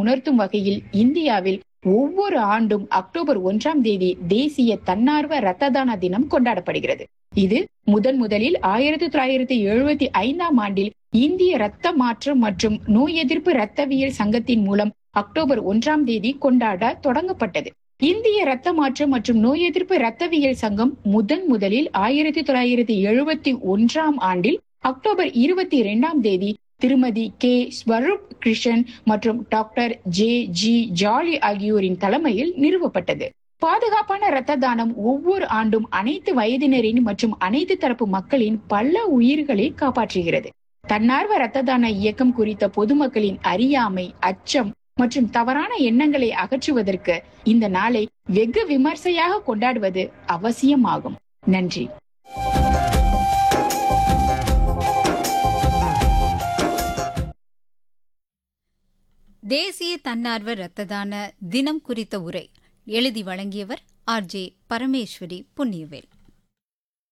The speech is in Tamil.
உணர்த்தும் வகையில் இந்தியாவில் ஒவ்வொரு ஆண்டும் அக்டோபர் ஒன்றாம் தேதி தேசிய தன்னார்வ இரத்த தான தினம் கொண்டாடப்படுகிறது இது முதன் முதலில் ஆயிரத்தி தொள்ளாயிரத்தி எழுபத்தி ஐந்தாம் ஆண்டில் இந்திய இரத்த மாற்றம் மற்றும் நோய் எதிர்ப்பு இரத்தவியல் சங்கத்தின் மூலம் அக்டோபர் ஒன்றாம் தேதி கொண்டாட தொடங்கப்பட்டது இந்திய இரத்த மாற்றம் மற்றும் நோய் எதிர்ப்பு இரத்தவியல் சங்கம் முதன் முதலில் ஆயிரத்தி தொள்ளாயிரத்தி எழுபத்தி ஒன்றாம் ஆண்டில் அக்டோபர் இருபத்தி இரண்டாம் தேதி திருமதி கே ஸ்வரூப் கிருஷ்ணன் மற்றும் டாக்டர் ஜே ஜி ஜாலி ஆகியோரின் தலைமையில் நிறுவப்பட்டது பாதுகாப்பான இரத்த தானம் ஒவ்வொரு ஆண்டும் அனைத்து வயதினரின் மற்றும் அனைத்து தரப்பு மக்களின் பல உயிர்களை காப்பாற்றுகிறது தன்னார்வ இரத்த தான இயக்கம் குறித்த பொதுமக்களின் அறியாமை அச்சம் மற்றும் தவறான எண்ணங்களை அகற்றுவதற்கு இந்த நாளை வெகு விமர்சையாக கொண்டாடுவது அவசியமாகும் நன்றி தேசிய தன்னார்வ இரத்த தான தினம் குறித்த உரை எழுதி வழங்கியவர் ஆர் ஜே பரமேஸ்வரி புண்ணியவேல்